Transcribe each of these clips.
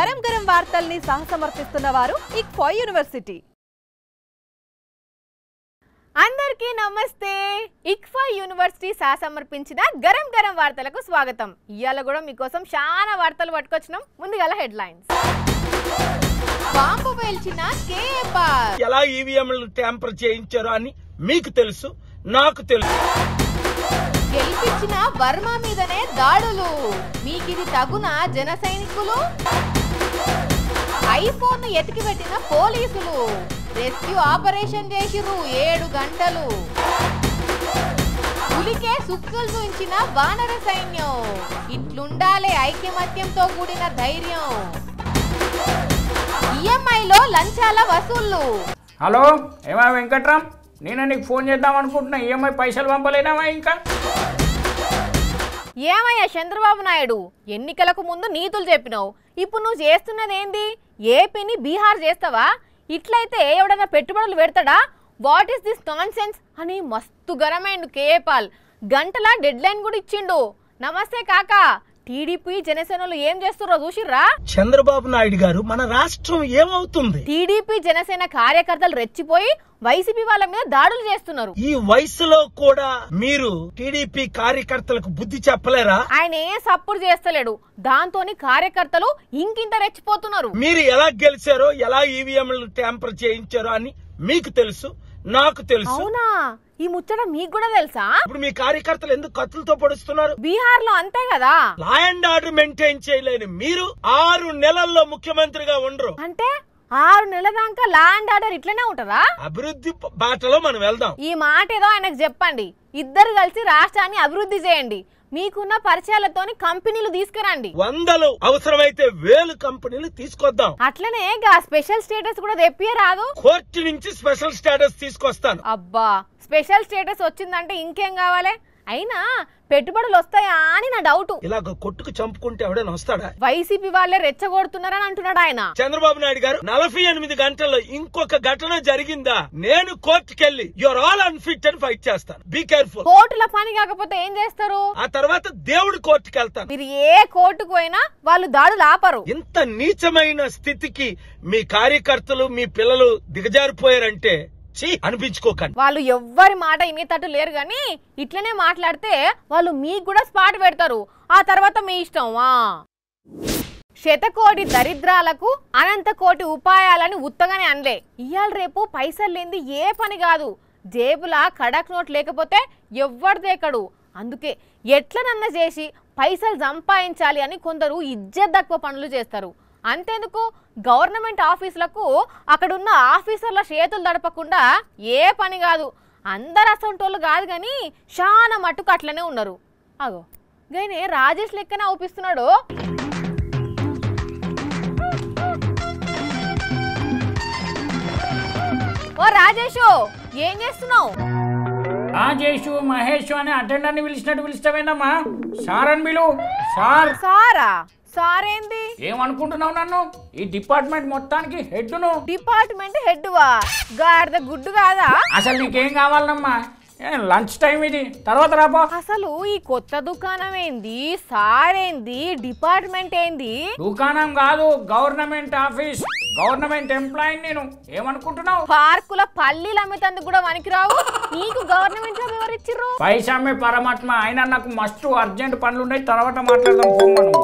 గరం గరం వార్తల్ని సహసమర్పిస్తున్న వారు ఇక్ఫా యూనివర్సిటీ అందరికీ నమస్తే ఇక్ఫా యూనివర్సిటీ సహ సమర్పించిన గరం గరం వార్తలకు స్వాగతం ఇవాళ కూడా మీకోసం చాలా వార్తలు పట్టుకొచ్చినాం ముందుగల హెడ్లైన్స్ బాంబు పేల్చిన కేఏపాల్ ఎలా ఈవీఎంలు ట్యాంపర్ చేయించారో అని మీకు తెలుసు నాకు తెలుసు గెలిపించిన వర్మ మీదనే దాడులు మీకిది తగున జన సైనికులు ఐఫోన్ ఎతికి పెట్టిన పోలీసులు రెస్క్యూ ఆపరేషన్ చేసిర్రు ఏడు గంటలు పులికే సుక్కలు చూయించిన వానర సైన్యం ఇట్లుండాలే ఐక్యమత్యంతో కూడిన ధైర్యం ఈఎంఐలో లంచాల వసూళ్లు హలో ఏమా వెంకట్రామ్ నేను నీకు ఫోన్ చేద్దాం అనుకుంటున్నా ఈఎంఐ పైసలు పంపలేనావా ఇంకా ఏమయ్యా చంద్రబాబు నాయుడు ఎన్నికలకు ముందు నీతులు చెప్పినావు ఇప్పుడు నువ్వు చేస్తున్నది ఏంది ఏపీని బీహార్ చేస్తావా ఇట్లయితే ఎవడన్నా పెట్టుబడులు పెడతాడా what is this nonsense అని మస్తు గరమైండు కేఏపాల్ గంటల డెడ్ లైన్ కూడా ఇచ్చిండు నమస్తే కాకా టీడీపీ జనసేనలు ఏం చేస్తుర్రో చూసిర్రా చంద్రబాబు నాయుడు గారు మన రాష్ట్రం ఏమవుతుంది టీడీపీ జనసేన కార్యకర్తలు రెచ్చిపోయి వైసీపీ వాళ్ళ మీద దాడులు చేస్తున్నారు ఈ వయసులో కూడా మీరు టీడీపీ కార్యకర్తలకు బుద్ధి చెప్పలేరా ఆయన ఏ సపోర్ట్ చేస్తలేడు దాంతోని కార్యకర్తలు ఇంకింత రెచ్చిపోతున్నారు మీరు ఎలా గెలిచారో ఎలా ఈవీఎంలు ట్యాంపర్ చేయించారో అని మీకు తెలుసు నాకు తెలుసు అవునా ఈ ముచ్చట మీకు కూడా తెలుసా ఇప్పుడు మీ కార్యకర్తలు ఎందుకు కత్తులతో పొడుస్తున్నారు బీహార్ లో అంతే కదా లా అండ్ ఆర్డర్ మెయింటైన్ చేయలేని మీరు ఆరు నెలల్లో ముఖ్యమంత్రిగా ఉండరు అంటే ఆరు నెలల దాకా లా అండ్ ఆర్డర్ ఇట్లనే ఉంటదా అభివృద్ధి బాటలో మనం వెళ్దాం ఈ మాట ఏదో ఆయనకు చెప్పండి ఇద్దరు కలిసి రాష్ట్రాన్ని అభివృద్ధి చేయండి మీకున్న పరిచయాలతోని కంపెనీలు తీసుకురండి వందలు అవసరమైతే వేలు కంపెనీలు తీసుకొద్దాం అట్లనే గా స్పెషల్ స్టేటస్ కూడా తెప్పియరాదు కోర్టు నుంచి స్పెషల్ స్టేటస్ తీసుకొస్తాను అబ్బా స్పెషల్ స్టేటస్ వచ్చిందంటే ఇంకేం కావాలి అయినా పెట్టుబడులు వస్తాయా అని నా డౌట్ ఇలాగ కొట్టుకు చంపుకుంటే ఎవడైనా వస్తాడా వైసీపీ వాళ్ళే రెచ్చగొడుతున్నారని అంటున్నాడు ఆయన చంద్రబాబు నాయుడు గారు నలభై ఎనిమిది గంటల్లో ఇంకొక ఘటన జరిగిందా నేను కోర్టుకెళ్లి యువర్ ఆల్ అన్ఫిట్ అని ఫైట్ చేస్తాను బీ కేర్ఫుల్ కోర్టుల పని కాకపోతే ఏం చేస్తారు ఆ తర్వాత దేవుడి కోర్టుకి వెళ్తాను మీరు ఏ కోర్టుకు పోయినా వాళ్ళు దాడులు ఆపరు ఇంత నీచమైన స్థితికి మీ కార్యకర్తలు మీ పిల్లలు దిగజారిపోయారంటే చీ అనిపించుకోకండి వాళ్ళు ఎవ్వరి మాట వినేటట్టు లేరు గాని ఇట్లనే మాట్లాడితే వాళ్ళు మీకు కూడా స్పాట్ పెడతారు ఆ తర్వాత మీ ఇష్టం ఆ శతకోటి దరిద్రాలకు అనంత కోటి ఉపాయాలని ఉత్తగానే అనలే ఇవాళ రేపు పైసలు లేనిది ఏ పని కాదు జేబులా కడక్ నోట్ లేకపోతే ఎవ్వరు దేకడు అందుకే ఎట్లనన్నా చేసి పైసలు సంపాదించాలి అని కొందరు ఇజ్జత్ తక్కువ పనులు చేస్తారు అంతేందుకు గవర్నమెంట్ ఆఫీసులకు అక్కడున్న ఆఫీసర్ల చేతులు దడపకుండా ఏ పని కాదు అందరు అసంటోళ్ళు కాదు కానీ చాలా మట్టుకు అట్లనే ఉన్నారు అగో గైనే రాజేష్ లెక్కనే అవుపిస్తున్నాడు ఓ రాజేషు ఏం చేస్తున్నావు రాజేష్ మహేష్ అని అటెండర్ని పిలిచినట్టు పిలిస్తావేందమ్మా సార్ అని పిలు సార్ సారా సారేంది ఏమనుకుంటున్నావు నన్ను ఈ డిపార్ట్మెంట్ మొత్తానికి హెడ్ను డిపార్ట్మెంట్ హెడ్ వా గాడిద గుడ్డు కాదా అసలు నీకేం కావాలమ్మా ఏ, లంచ్ టైం ఇది తర్వాత రాపో అసలు ఈ కొత్త దుకాణం ఏంది సారేంది డిపార్ట్మెంట్ ఏంది దుకాణం కాదు గవర్నమెంట్ ఆఫీస్ గవర్నమెంట్ ఎంప్లాయీ నేను ఏమనుకుంటున్నావు పార్కుల పల్లీలు అమ్మేతందుకు కూడా వనికిరావు నీకు గవర్నమెంట్ జాబ్ ఎవరు ఇచ్చిర్రు పైసామే పరమాత్మ అయినా నాకు మస్తు అర్జెంట్ పనులు ఉన్నాయి తర్వాత మాట్లాడదాం ఫోన్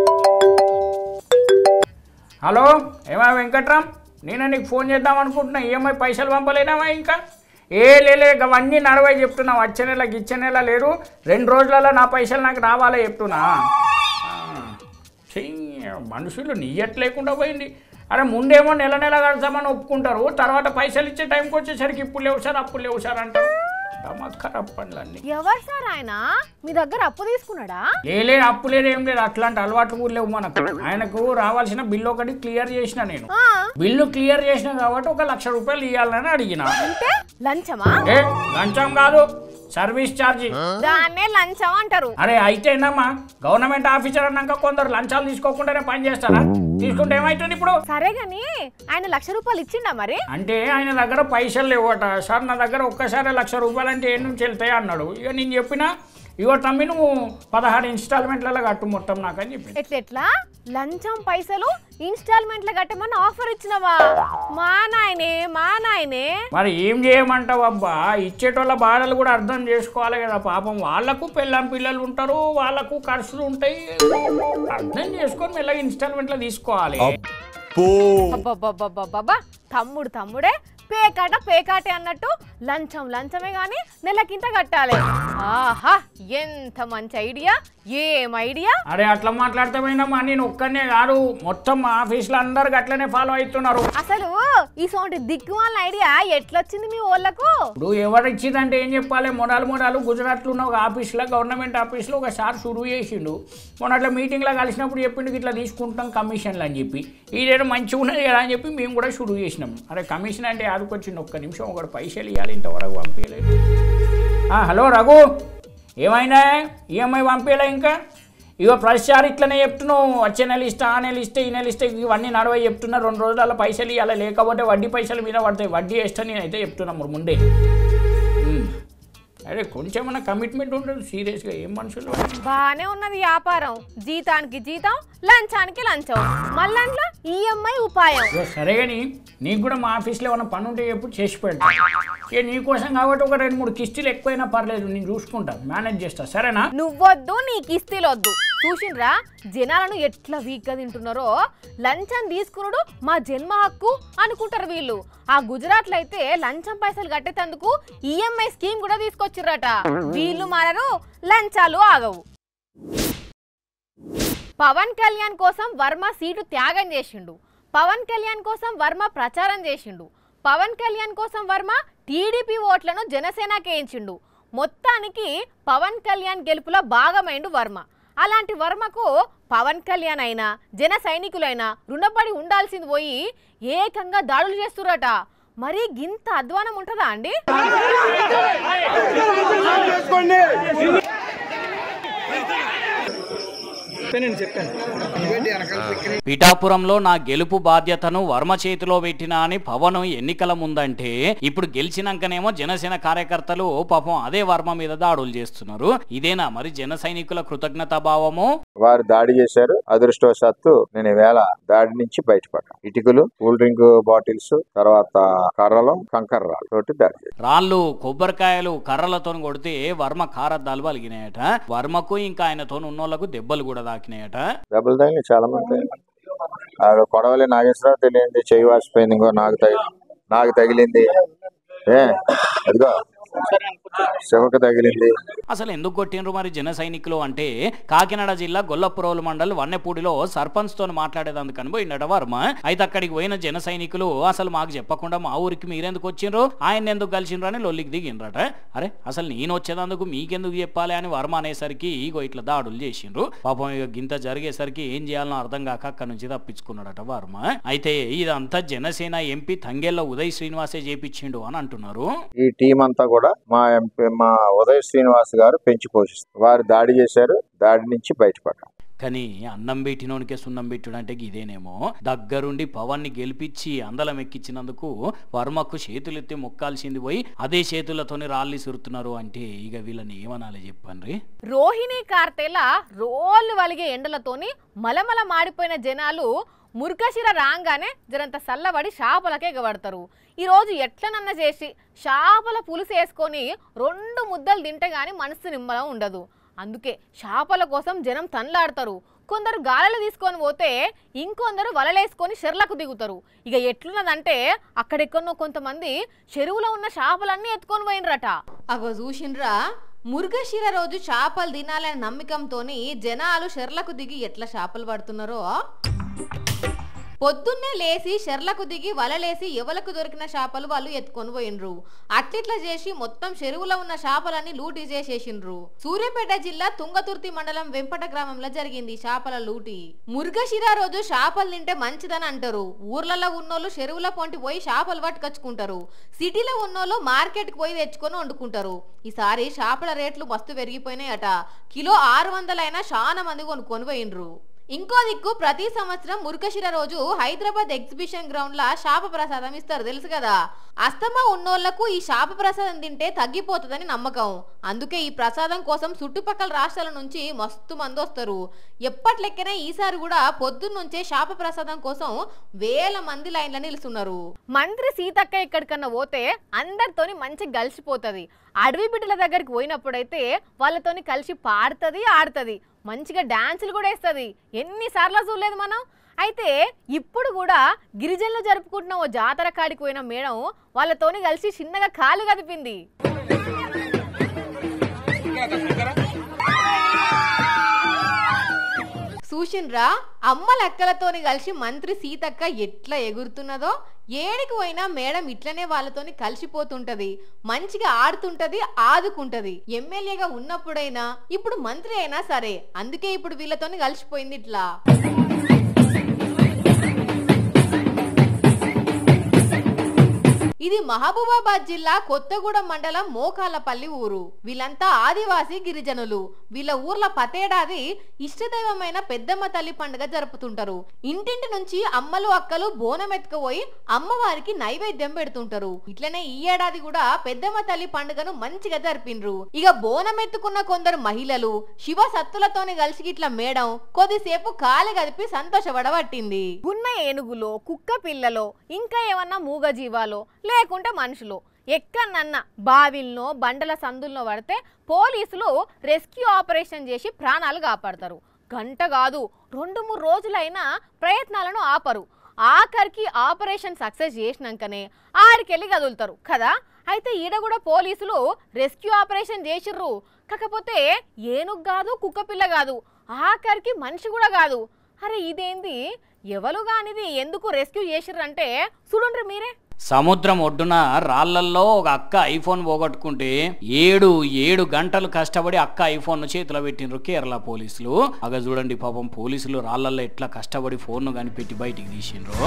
హలో ఏమా వెంకట్రామ్ నేను నీకు ఫోన్ చేద్దాం అనుకుంటున్నా ఈఎంఐ పైసలు పంపలేనావా ఇంకా ఏ లేలే అవన్నీ నడవై చెప్తున్నా వచ్చే నెల గిచ్చే నెల లేరు రెండు రోజులలో నా పైసలు నాకు రావాలే చెప్తున్నా ఆ, ఛీ, మనుషులు నియ్యట్ లేకుండా పోయింది అరే ముందేమో నెల నెల కడతామని ఒప్పుకుంటారు తర్వాత పైసలు ఇచ్చే టైంకి వచ్చేసరికి ఇప్పుడు లేవు సార్ అప్పుడు లేవు సార్ అంటారు దమత్ ఖరాబ్ పనులన్నీ ఎవరు సార్ ఆయన మీ దగ్గర అప్పు తీసుకున్నాడా లేలే అప్పు లేదు ఏం లేదు అట్లాంటి అలవాట్లు కూడా లేవు మనకు ఆయనకు రావాల్సిన బిల్లు ఒకటి క్లియర్ చేసిన నేను ఆ, బిల్లు క్లియర్ చేసిన కాబట్టి ఒక లక్ష రూపాయలు ఇవ్వాలని అడిగిన అంటే లంచమా ఏ లంచం కాదు సర్వీస్ ఛార్జీ దాన్నే లంచం అంటారు అరే అయితే ఏందమ్మా గవర్నమెంట్ ఆఫీసర్ అన్నాక కొందరు లంచాలు తీసుకోకుండానే పని చేస్తారా తీసుకుంటే ఏమైతుంది ఇప్పుడు సరే గాని ఆయన లక్ష రూపాయలు ఇచ్చిండా మరి అంటే ఆయన దగ్గర పైసలు లేవట సార్ నా దగ్గర ఒక్కసారి లక్ష రూపాయలు అంటే ఏ నుంచి వెళ్తాయి అన్నాడు ఇక నేను చెప్పిన ఇగో తమ్మి నువ్వు పదహారు ఇన్స్టాల్మెంట్లలో కట్టు మొత్తం నాకు అని చెప్పింది ఎట్లెట్లా లంచం పైసలు ఇన్స్టాల్మెంట్ల కట్టమని ఆఫర్ ఇచ్చినవా మా నాయనే మా నాయనే మరి ఏం చేయమంటావు అబ్బా ఇచ్చేటోళ్ళ బాధలు కూడా అర్థం చేసుకోవాలి కదా పాపం వాళ్ళకు పెళ్ళాం పిల్లలు ఉంటారు వాళ్ళకు ఖర్చులు ఉంటాయి అర్థం చేసుకొని మెల్లగా ఇన్స్టాల్మెంట్లో తీసుకోవాలి అబ్బబ్బబ్బబ్బబ్బబ్బా తమ్ముడు తమ్ముడే పేకాట పేకాటే అన్నట్టు లంచం లంచమే గాని నెలకింత కట్టాలి ఆహా ఎంత మంచి ఐడియా ఏం ఐడియా అరే అట్లా మాట్లాడితే పోయినామా నేను ఒక్కనే కాదు మొత్తం మా ఆఫీస్లో అందరు అట్లనే ఫాలో అవుతున్నారు అసలు ఈ సోంటి దిక్కుమాల ఐడియా ఎట్లొచ్చింది మీ వాళ్ళకు ఇప్పుడు ఎవరు ఇచ్చిందంటే ఏం చెప్పాలి మొదలు మొదలు గుజరాత్లో ఉన్న ఒక ఆఫీస్లో గవర్నమెంట్ ఆఫీస్లో ఒక సార్ షురువు చేసిండు మొన్న అట్లా మీటింగ్లో కలిసినప్పుడు చెప్పిండు ఇట్లా తీసుకుంటాం కమిషన్లు అని చెప్పి ఇదేదో మంచిగా ఉన్నది కదా అని చెప్పి మేము కూడా షురువు చేసినాం అరే కమిషన్ అంటే ఆదుకొచ్చింది ఒక్క నిమిషం ఒకటి పైసలు ఇవ్వాలి ఇంతవరకు పంపించలేదు ఆ, హలో రఘు ఏమైనా ఈఎంఐ పంపించలే ఇంకా ఇగో ప్రతిసారి ఇట్లనే చెప్తున్నావు వచ్చే నెల ఇస్తా ఆ నెల ఇస్తే ఈ నెల ఇస్తే ఇవన్నీ నడవై చెప్తున్నా రెండు రోజుల పైసలు ఇవ్వాలి లేకపోతే వడ్డీ పైసలు మీద పడతాయి వడ్డీ వేస్తా నేనైతే చెప్తున్నా మరి ముందే ఉమ్. అరే కొంచెమన్నా కమిట్మెంట్ ఉండదు సీరియస్గా ఏం మనుషులు బానే ఉన్నది వ్యాపారం జీతానికి జీతం లంచానికి లంచం మళ్ళంట్లో ఈఎంఐ ఉపాయం ఇగో సరే కానీ నీకు కూడా మా ఆఫీస్లో ఏమైనా పని ఉంటే ఎప్పుడు చేసి పెడతా ఇక నీకోసం కాబట్టి ఒక రెండు మూడు కిస్తీలు ఎక్కువైనా పర్లేదు నేను చూసుకుంటా మేనేజ్ చేస్తా సరేనా నువ్వొద్దు నీ కిస్తీలొద్దు చూసిండ్రా జనాలను ఎట్లా వీక్గా తింటున్నారో లంచం తీసుకున్నాడు మా జన్మ హక్కు అనుకుంటారు వీళ్ళు ఆ గుజరాత్ లో అయితే లంచం పైసలు కట్టేటందుకు ఈఎంఐ స్కీమ్ కూడా తీసుకొచ్చిర్రట వీళ్ళు మారరు లంచాలు ఆగవు పవన్ కళ్యాణ్ కోసం వర్మ సీటు త్యాగం చేసిండు పవన్ కళ్యాణ్ కోసం వర్మ ప్రచారం చేసిండు పవన్ కళ్యాణ్ కోసం వర్మ టీడీపీ ఓట్లను జనసేనకి వేయించిండు మొత్తానికి పవన్ కళ్యాణ్ గెలుపులో భాగమైండు వర్మ అలాంటి వర్మకు పవన్ కళ్యాణ్ అయినా జన సైనికులైనా రుణపడి ఉండాల్సింది పోయి ఏకంగా దాడులు చేస్తురట మరి గింత అధ్వానం ఉంటుందా అండి పిఠాపురంలో నా గెలుపు బాధ్యతను వర్మ చేతిలో పెట్టినా అని పవన్ ఎన్నికల ముందంటే ఇప్పుడు గెలిచినాకనేమో జనసేన కార్యకర్తలు పాపం అదే వర్మ మీద దాడులు చేస్తున్నారు ఇదేనా మరి జన సైనికుల కృతజ్ఞతా భావము వారు దాడి చేశారు అదృష్టవశాత్తు నేను ఈవేళ దాడి నుంచి బయటపడ్డాను ఇటుకలు కూల్ డ్రింక్ బాటిల్స్ తర్వాత కర్రలు కంకర రాళ్ళు తోటి దాడి చేశారు రాళ్ళు కొబ్బరికాయలు కర్రలతో కొడితే వర్మ కారద్దాలు పలిగినాయట వర్మకు ఇంకా ఆయనతో ఉన్నోళ్లకు దెబ్బలు కూడా తాకినాయట దెబ్బలు తగిలి చాలా మంది తగిలి. ఆ కొడవలి నాగేశ్వరరావు తెలియంది చెయ్యి వాసిపోయింది ఇంకో నాకు తగిలి నాకు తగిలింది ఏ అదిగో శివకు తగిలింది అసలు ఎందుకు కొట్టిండ్రు మరి జన సైనికులు అంటే కాకినాడ జిల్లా గొల్లపురోలు మండల్ వన్నెపూడిలో సర్పంచ్ తో మాట్లాడేదందుకని పోయిండట వర్మ అయితే అక్కడికి పోయిన జన సైనికులు అసలు మాకు చెప్పకుండా మా ఊరికి మీరెందుకు వచ్చిండ్రు ఆయన ఎందుకు కలిసిండ్రు అని లొల్లికి దిగిండ్రట అరే అసలు నేను వచ్చేదందుకు మీకెందుకు చెప్పాలి అని వర్మ అనేసరికి ఇగో ఇట్లా దాడులు చేసిండ్రు పాపం ఇక గింత జరిగేసరికి ఏం చేయాలనో అర్థం కాక అక్కడి నుంచి తప్పించుకున్నాడట వర్మ అయితే ఇదంతా జనసేన ఎంపీ తంగెళ్ళ ఉదయ్ శ్రీనివాసే చేపించిండు అని అంటున్నారు ఈ టీం అంతా కూడా మా ఎంపీ మా ఉదయ్ శ్రీనివాస్ గారు పెంచి పోషిస్తారు వారు దాడి చేశారు దాడి నుంచి బయటపడ్డారు కానీ అన్నం పెట్టినోనికే సున్నం పెట్టుడు అంటే ఇదేనేమో దగ్గరుండి పవన్ని గెలిపించి అందలం ఎక్కించినందుకు వర్మకు చేతులెత్తి మొక్కాల్సింది పోయి అదే చేతులతోని రాళ్ళు సురుతున్నారు అంటే ఇక వీళ్ళని ఏమనాలి చెప్పండి రోహిణి కార్తెల రోళ్ళు వలిగే ఎండలతోని మలమల మాడిపోయిన జనాలు మురుకశిర రాగానే జరంత సల్లబడి చేపలకే ఎగబడతారు ఈరోజు ఎట్లనన్నా చేసి చేపల పులుసు వేసుకొని రెండు ముద్దలు తింటే గాని మనసు నిమ్మలం ఉండదు అందుకే చేపల కోసం జనం తన్లాడతారు కొందరు గాలలు తీసుకొని పోతే ఇంకొందరు వలలేసుకొని చెర్లకు దిగుతారు ఇక ఎట్లున్నదంటే అక్కడెక్కడో కొంతమంది చెరువులో ఉన్న చేపలన్నీ ఎత్తుకొని పోయినరట అగో చూసిండ్రా మురుగశిర రోజు చేపలు తినాలనే నమ్మకంతోని జనాలు షెర్లకు దిగి ఎట్లా చేపలు పడుతున్నారో పొద్దున్నే లేసి షెర్లకు దిగి వలలేసి ఎవలకు దొరికిన చేపలు వాళ్ళు ఎత్తుకొని పోయిండ్రు అట్లిట్లా చేసి మొత్తం చెరువులో ఉన్న చేపలన్నీ లూటీ చేసేసిండ్రు సూర్యాపేట జిల్లా తుంగతుర్తి మండలం వెంపట గ్రామంలో జరిగింది చేపల లూటి మురుగశిర రోజు చేపలు తింటే మంచిదని అంటారు ఊర్లలో ఉన్నోళ్ళు చెరువుల పొంటి పోయి చేపలు పట్టుకొచ్చుకుంటారు సిటీలో ఉన్నోళ్ళు మార్కెట్కి పోయి తెచ్చుకొని వండుకుంటారు ఈసారి చేపల రేట్లు మస్తు పెరిగిపోయినాయట కిలో ఆరు వందలైనా చాలా మంది కొనుక్కొని పోయిండ్రు ఇంకో దిక్కు ప్రతి సంవత్సరం మురుకశిర రోజు హైదరాబాద్ ఎగ్జిబిషన్ గ్రౌండ్ లా శాప ప్రసాదం ఇస్తారు తెలుసు కదా అస్తమా ఉన్నోళ్లకు ఈ శాప ప్రసాదం తింటే తగ్గిపోతుందని నమ్మకం అందుకే ఈ ప్రసాదం కోసం చుట్టుపక్కల రాష్ట్రాల నుంచి మస్తు మంది వస్తారు ఎప్పట్లెక్కనే ఈసారి కూడా పొద్దున్నుంచే శాప ప్రసాదం కోసం వేల మంది లైన్ల నిలుస్తున్నారు మంత్రి సీతక్క ఎక్కడికన్నా పోతే అందరితోని మంచిగా కలిసిపోతుంది అడవి బిడ్డల దగ్గరికి పోయినప్పుడైతే వాళ్ళతోని కలిసి పాడుతుంది ఆడుతుంది మంచిగా డాన్సులు కూడా వేస్తుంది ఎన్నిసార్లు చూడలేదు మనం అయితే ఇప్పుడు కూడా గిరిజనులు జరుపుకుంటున్న ఓ జాతర కాడికి పోయిన మేడం వాళ్ళతోని కలిసి చిన్నగా కాలు కదిపింది చూసిండ్రా అమ్మ లెక్కలతోని కలిసి మంత్రి సీతక్క ఎట్లా ఎగురుతున్నదో ఏడికి పోయినా మేడం ఇట్లనే వాళ్ళతోని కలిసిపోతుంటది మంచిగా ఆడుతుంటది ఆదుకుంటది ఎమ్మెల్యేగా ఉన్నప్పుడైనా ఇప్పుడు మంత్రి అయినా సరే అందుకే ఇప్పుడు వీళ్ళతోని కలిసిపోయింది ఇట్లా ఇది మహబూబాబాద్ జిల్లా కొత్తగూడెం మండలం మోకాలపల్లి ఊరు వీళ్ళంతా ఆదివాసీ గిరిజనులు వీళ్ళ ఊర్ల పతేడాది ఇష్టదైవమైన పెద్దమ్మ తల్లి పండుగ జరుపుతుంటారు ఇంటింటి నుంచి అమ్మలు అక్కలు బోనం ఎత్తుకుపోయి అమ్మవారికి నైవేద్యం పెడుతుంటారు ఇట్లనే ఈ ఏడాది కూడా పెద్దమ్మ తల్లి పండుగను మంచిగా జరిపిండ్రు ఇక బోనం ఎత్తుకున్న కొందరు మహిళలు శివ సత్తులతోని కలిసి ఇట్లా మేడం కొద్దిసేపు కాలి గదిపి సంతోషపడబట్టింది ఉన్న ఏనుగులో కుక్క పిల్లలో ఇంకా ఏమన్నా మూగజీవాలో లేకుంటే మనుషులు ఎక్కడన్నా బావిల్లో బండల సందుల్లో పడితే పోలీసులు రెస్క్యూ ఆపరేషన్ చేసి ప్రాణాలు కాపాడతారు గంట కాదు రెండు మూడు రోజులైనా ప్రయత్నాలను ఆపరు ఆఖరికి ఆపరేషన్ సక్సెస్ చేసినాకనే ఆడికెళ్ళి కదులుతారు కదా అయితే ఈడ కూడా పోలీసులు రెస్క్యూ ఆపరేషన్ చేసిర్రు కాకపోతే ఏనుగు కాదు కుక్క పిల్ల కాదు ఆఖరికి మనిషి కూడా కాదు అరే ఇదేంది ఎవరు కానిది ఎందుకు రెస్క్యూ చేసిర్రంటే చూడండి మీరే సముద్రం ఒడ్డున రాళ్లల్లో ఒక అక్క ఐఫోన్ పోగొట్టుకుంటే ఏడు ఏడు గంటలు కష్టపడి అక్క ఐఫోన్ చేతిలో పెట్టిండ్రు కేరళ పోలీసులు అగ చూడండి పాపం పోలీసులు రాళ్లల్లో ఎట్లా కష్టపడి ఫోన్ కనిపెట్టి బయటికి తీసిండ్రు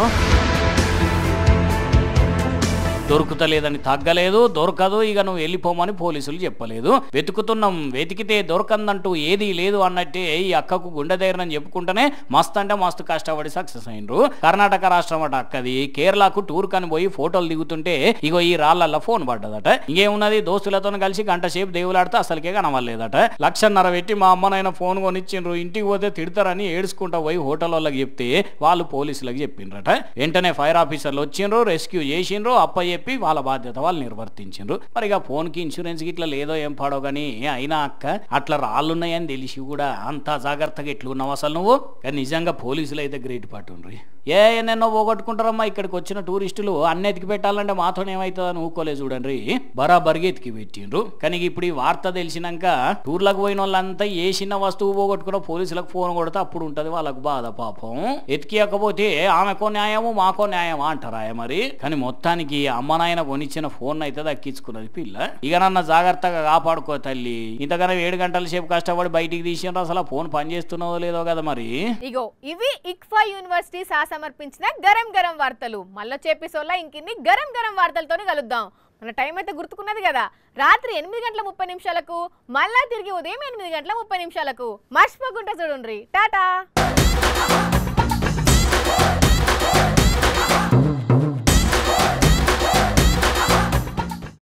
దొరుకుతలేదని తగ్గలేదు దొరకదు ఇక నువ్వు వెళ్ళిపోమని పోలీసులు చెప్పలేదు వెతుకుతున్నాం వెతికితే దొరకందంటూ ఏదీ లేదు అన్నట్టే ఈ అక్కకు గుండె ధైర్యం చెప్పుకుంటేనే మస్తు అంటే మస్తు కష్టపడి సక్సెస్ అయినరు కర్ణాటక రాష్ట్రం అట అక్కది కేరళకు టూర్ కని పోయి ఫోటోలు దిగుతుంటే ఇగో ఈ రాళ్ళల్లో ఫోన్ పడ్డదట ఇంకేమున్నది దోస్తులతో కలిసి గంట సేపు దేవులాడితే అసలుకే కనవలేదట లక్షన్నర పెట్టి మా అమ్మనైనా ఫోన్ కొనిచ్చిండ్రు ఇంటికి పోతే తిడతారని ఏడుచుకుంటా పోయి హోటల్ వాళ్ళకి చెప్తే వాళ్ళు పోలీసులకు చెప్పిండ్రట వెంటనే ఫైర్ ఆఫీసర్లు వచ్చిండ్రు రెస్క్యూ చేసిండ్రు అప్ప చెప్పి వాళ్ళ బాధ్యత వాళ్ళు నిర్వర్తించిండ్రు మరి ఇక ఫోన్కి ఇన్సూరెన్స్ గిట్లా లేదో ఏం పాడో కానీ అయినా అక్క అట్లా రాళ్ళున్నాయని తెలిసి కూడా అంత జాగ్రత్తగా ఎట్లున్నావు అసలు నువ్వు కానీ నిజంగా పోలీసులు అయితే గ్రేట్ పట్టుండ్రి ఏ ఎన్నెన్నో పోగొట్టుకుంటారమ్మా ఇక్కడికి వచ్చిన టూరిస్టులు అన్ని ఎతికి పెట్టాలంటే మాతో ఏమవుతుందని ఊకోలే చూడండి బరాబర్గా ఎతికి పెట్టిండ్రు కానీ ఇప్పుడు ఈ వార్త తెలిసినాక టూర్లకు పోయిన వాళ్ళంతా ఏ చిన్న వస్తువు పోగొట్టుకున్న పోలీసులకు ఫోన్ కొడితే అప్పుడు ఉంటది వాళ్ళకు బాధ పాపం ఎతికియకపోతే ఆమెకో న్యాయము మాకో న్యాయమా అంటారా మరి కానీ మొత్తానికి అమ్మ నాయన కొనిచ్చిన ఫోన్ అయితే దక్కించుకున్నది పిల్ల ఇక నన్న జాగ్రత్తగా కాపాడుకో తల్లి ఇంతకన్నా ఏడు గంటల సేపు కష్టపడి బయటికి తీసిండ్రు అసలు ఆ ఫోన్ పనిచేస్తున్నదో లేదో కదా మరి ఇగో ఇవి ఇక్ఫా యూనివర్సిటీ సహ సమర్పించిన గరం గరం వార్తలు మళ్ళీ చెప్పేసోళ్ళ ఇంకిన్ని గరం గరం వార్తలతోనే కలుద్దాం మన టైం అయితే గుర్తుకున్నది కదా రాత్రి ఎనిమిది గంటల ముప్పై నిమిషాలకు మళ్ళా తిరిగి ఉదయం ఎనిమిది గంటల ముప్పై నిమిషాలకు మర్చిపోకుండా చూడండి టాటా